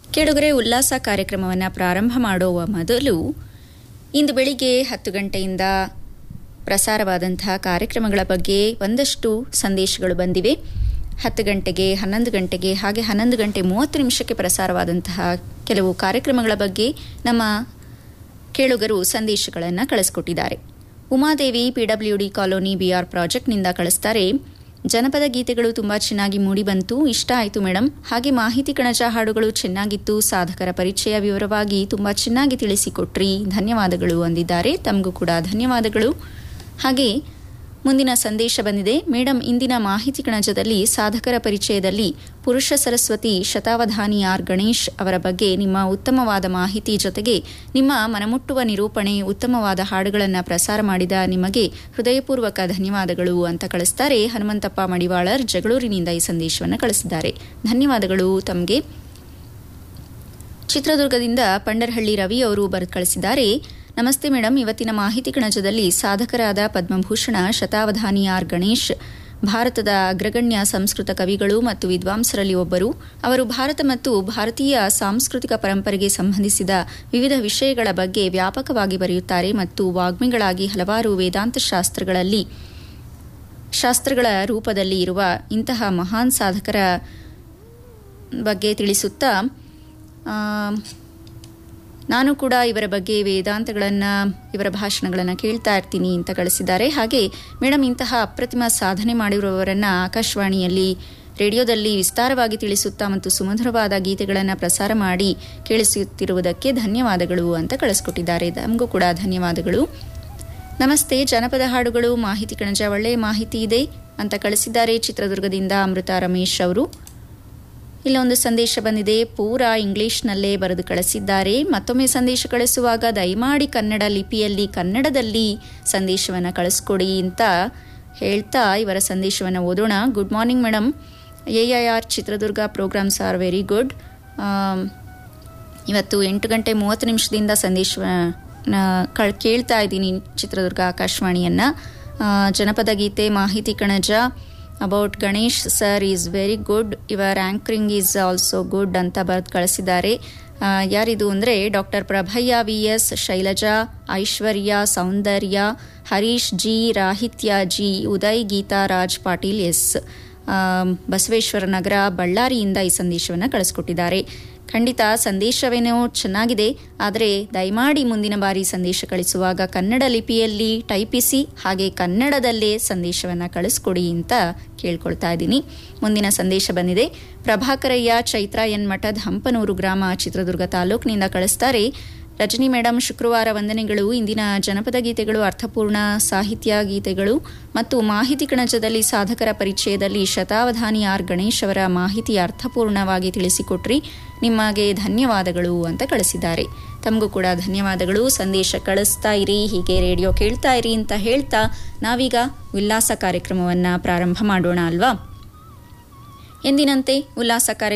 ಕೇಳುಗರೆ ಉಲ್ಲಾಸ ಕಾರ್ಯಕ್ರಮವನ್ನು ಪ್ರಾರಂಭ ಮಾಡುವ ಮೊದಲು ಇಂದು ಬೆಳಿಗ್ಗೆ ಹತ್ತು ಗಂಟೆಯಿಂದ ಪ್ರಸಾರವಾದಂತಹ ಕಾರ್ಯಕ್ರಮಗಳ ಬಗ್ಗೆ ಒಂದಷ್ಟು ಸಂದೇಶಗಳು ಬಂದಿವೆ ಹತ್ತು ಗಂಟೆಗೆ ಹನ್ನೊಂದು ಗಂಟೆಗೆ ಹಾಗೆ ಹನ್ನೊಂದು ಗಂಟೆ ಮೂವತ್ತು ನಿಮಿಷಕ್ಕೆ ಪ್ರಸಾರವಾದಂತಹ ಕೆಲವು ಕಾರ್ಯಕ್ರಮಗಳ ಬಗ್ಗೆ ನಮ್ಮ ಕೇಳುಗರು ಸಂದೇಶಗಳನ್ನು ಕಳಿಸ್ಕೊಟ್ಟಿದ್ದಾರೆ ಉಮಾದೇವಿ ಪಿಡಬ್ಲ್ಯೂಡಿ ಕಾಲೋನಿ ಬಿಆರ್ ಪ್ರಾಜೆಕ್ಟ್ನಿಂದ ಕಳಿಸ್ತಾರೆ ಜನಪದ ಗೀತೆಗಳು ತುಂಬ ಚೆನ್ನಾಗಿ ಮೂಡಿಬಂತು ಇಷ್ಟ ಆಯಿತು ಮೇಡಮ್ ಹಾಗೆ ಮಾಹಿತಿ ಕಣಜ ಹಾಡುಗಳು ಚೆನ್ನಾಗಿತ್ತು ಸಾಧಕರ ಪರಿಚಯ ವಿವರವಾಗಿ ತುಂಬ ಚೆನ್ನಾಗಿ ತಿಳಿಸಿಕೊಟ್ರಿ ಧನ್ಯವಾದಗಳು ಅಂದಿದ್ದಾರೆ ತಮಗೂ ಕೂಡ ಧನ್ಯವಾದಗಳು ಹಾಗೆ ಮುಂದಿನ ಸಂದೇಶ ಬಂದಿದೆ ಮೇಡಮ್ ಇಂದಿನ ಮಾಹಿತಿ ಕಣಜದಲ್ಲಿ ಸಾಧಕರ ಪರಿಚಯದಲ್ಲಿ ಪುರುಷ ಸರಸ್ವತಿ ಶತಾವಧಾನಿ ಆರ್ ಗಣೇಶ್ ಅವರ ಬಗ್ಗೆ ನಿಮ್ಮ ಉತ್ತಮವಾದ ಮಾಹಿತಿ ಜೊತೆಗೆ ನಿಮ್ಮ ಮನಮುಟ್ಟುವ ನಿರೂಪಣೆ ಉತ್ತಮವಾದ ಹಾಡುಗಳನ್ನು ಪ್ರಸಾರ ಮಾಡಿದ ನಿಮಗೆ ಹೃದಯಪೂರ್ವಕ ಧನ್ಯವಾದಗಳು ಅಂತ ಕಳಿಸ್ತಾರೆ ಹನುಮಂತಪ್ಪ ಮಡಿವಾಳರ್ ಜಗಳೂರಿನಿಂದ ಈ ಸಂದೇಶವನ್ನು ಕಳಿಸಿದ್ದಾರೆ ಧನ್ಯವಾದಗಳು ತಮಗೆ ಚಿತ್ರದುರ್ಗದಿಂದ ಪಂಡರಹಳ್ಳಿ ರವಿ ಅವರು ಬರೆದು ಕಳಿಸಿದ್ದಾರೆ ನಮಸ್ತೆ ಮೇಡಮ್ ಇವತ್ತಿನ ಮಾಹಿತಿ ಕಣಜದಲ್ಲಿ ಸಾಧಕರಾದ ಪದ್ಮಭೂಷಣ ಶತಾವಧಾನಿ ಆರ್ ಗಣೇಶ್ ಭಾರತದ ಅಗ್ರಗಣ್ಯ ಸಂಸ್ಕೃತ ಕವಿಗಳು ಮತ್ತು ವಿದ್ವಾಂಸರಲ್ಲಿ ಒಬ್ಬರು ಅವರು ಭಾರತ ಮತ್ತು ಭಾರತೀಯ ಸಾಂಸ್ಕೃತಿಕ ಪರಂಪರೆಗೆ ಸಂಬಂಧಿಸಿದ ವಿವಿಧ ವಿಷಯಗಳ ಬಗ್ಗೆ ವ್ಯಾಪಕವಾಗಿ ಬರೆಯುತ್ತಾರೆ ಮತ್ತು ವಾಗ್ಮಿಗಳಾಗಿ ಹಲವಾರು ವೇದಾಂತ ಶಾಸ್ತ್ರಗಳಲ್ಲಿ ಶಾಸ್ತ್ರಗಳ ರೂಪದಲ್ಲಿ ಇರುವ ಇಂತಹ ಮಹಾನ್ ಸಾಧಕರ ಬಗ್ಗೆ ತಿಳಿಸುತ್ತಾ ನಾನು ಕೂಡ ಇವರ ಬಗ್ಗೆ ವೇದಾಂತಗಳನ್ನು ಇವರ ಭಾಷಣಗಳನ್ನು ಕೇಳ್ತಾ ಇರ್ತೀನಿ ಅಂತ ಕಳಿಸಿದ್ದಾರೆ ಹಾಗೆ ಮೇಡಮ್ ಇಂತಹ ಅಪ್ರತಿಮ ಸಾಧನೆ ಮಾಡಿರುವವರನ್ನು ಆಕಾಶವಾಣಿಯಲ್ಲಿ ರೇಡಿಯೋದಲ್ಲಿ ವಿಸ್ತಾರವಾಗಿ ತಿಳಿಸುತ್ತಾ ಮತ್ತು ಸುಮಧುರವಾದ ಗೀತೆಗಳನ್ನು ಪ್ರಸಾರ ಮಾಡಿ ಕೇಳಿಸುತ್ತಿರುವುದಕ್ಕೆ ಧನ್ಯವಾದಗಳು ಅಂತ ಕಳಿಸ್ಕೊಟ್ಟಿದ್ದಾರೆ ನಮಗೂ ಕೂಡ ಧನ್ಯವಾದಗಳು ನಮಸ್ತೆ ಜನಪದ ಹಾಡುಗಳು ಮಾಹಿತಿ ಕಣಜ ಒಳ್ಳೆಯ ಮಾಹಿತಿ ಇದೆ ಅಂತ ಕಳಿಸಿದ್ದಾರೆ ಚಿತ್ರದುರ್ಗದಿಂದ ಅಮೃತ ರಮೇಶ್ ಅವರು ಇಲ್ಲೊಂದು ಸಂದೇಶ ಬಂದಿದೆ ಪೂರಾ ಇಂಗ್ಲಿಷ್ನಲ್ಲೇ ಬರೆದು ಕಳಿಸಿದ್ದಾರೆ ಮತ್ತೊಮ್ಮೆ ಸಂದೇಶ ಕಳಿಸುವಾಗ ದಯಮಾಡಿ ಕನ್ನಡ ಲಿಪಿಯಲ್ಲಿ ಕನ್ನಡದಲ್ಲಿ ಸಂದೇಶವನ್ನು ಕಳಿಸ್ಕೊಡಿ ಅಂತ ಹೇಳ್ತಾ ಇವರ ಸಂದೇಶವನ್ನು ಓದೋಣ good morning madam A I R Chitradurga programmes are very good ಇವತ್ತು ಎಂಟು ಗಂಟೆ ಮೂವತ್ತು ನಿಮಿಷದಿಂದ ಸಂದೇಶ ಕಳ್ ಕೇಳ್ತಾ ಇದ್ದೀನಿ ಚಿತ್ರದುರ್ಗ ಆಕಾಶವಾಣಿಯನ್ನು ಜನಪದ ಗೀತೆ ಮಾಹಿತಿ ಕಣಜ about Ganesh sir is very good your anchoring is also good ಅಂತ ಬರೆದು ಕಳಿಸಿದ್ದಾರೆ ಯಾರಿದು ಅಂದರೆ doctor Prabhayya V S Shailaja Aishwarya Soundarya Harish G Rahitya G Uday Geetha Raj Patil S Basaveshwara Nagar ಬಳ್ಳಾರಿಯಿಂದ ಈ ಸಂದೇಶವನ್ನು ಕಳಿಸ್ಕೊಟ್ಟಿದ್ದಾರೆ ಖಂಡಿತ ಸಂದೇಶವೇನೋ ಚೆನ್ನಾಗಿದೆ ಆದರೆ ದಯಮಾಡಿ ಮುಂದಿನ ಬಾರಿ ಸಂದೇಶ ಕಳಿಸುವಾಗ ಕನ್ನಡ ಲಿಪಿಯಲ್ಲಿ ಟೈಪಿಸಿ ಹಾಗೆ ಕನ್ನಡದಲ್ಲೇ ಸಂದೇಶವನ್ನು ಕಳಿಸ್ಕೊಡಿ ಅಂತ ಕೇಳ್ಕೊಳ್ತಾ ಇದ್ದೀನಿ ಮುಂದಿನ ಸಂದೇಶ ಬಂದಿದೆ ಪ್ರಭಾಕರಯ್ಯ ಚೈತ್ರ ಎನ್ ಮಠದ್ ಹಂಪನೂರು ಗ್ರಾಮ ಚಿತ್ರದುರ್ಗ ತಾಲೂಕಿನಿಂದ ಕಳಿಸ್ತಾರೆ ರಜನಿ ಮೇಡಮ್ ಶುಕ್ರವಾರ ವಂದನೆಗಳು ಇಂದಿನ ಜನಪದ ಗೀತೆಗಳು ಅರ್ಥಪೂರ್ಣ ಸಾಹಿತ್ಯ ಗೀತೆಗಳು ಮತ್ತು ಮಾಹಿತಿ ಕಣಜದಲ್ಲಿ ಸಾಧಕರ ಪರಿಚಯದಲ್ಲಿ ಶತಾವಧಾನಿ ಆರ್ ಗಣೇಶ್ ಅವರ ಮಾಹಿತಿ ಅರ್ಥಪೂರ್ಣವಾಗಿ ತಿಳಿಸಿಕೊಟ್ರಿ ನಿಮಗೆ ಧನ್ಯವಾದಗಳು ಅಂತ ಕಳಿಸಿದ್ದಾರೆ ತಮಗೂ ಕೂಡ ಧನ್ಯವಾದಗಳು ಸಂದೇಶ ಕಳಿಸ್ತಾ ಇರಿ ಹೀಗೆ ರೇಡಿಯೋ ಕೇಳ್ತಾ ಇರಿ ಅಂತ ಹೇಳ್ತಾ ನಾವೀಗ ಉಲ್ಲಾಸ ಕಾರ್ಯಕ್ರಮವನ್ನು ಪ್ರಾರಂಭ ಮಾಡೋಣ ಅಲ್ವಾ ಎಂದಿನಂತೆ ಉಲ್ಲಾಸ ಕಾರ್ಯಕ್ರಮ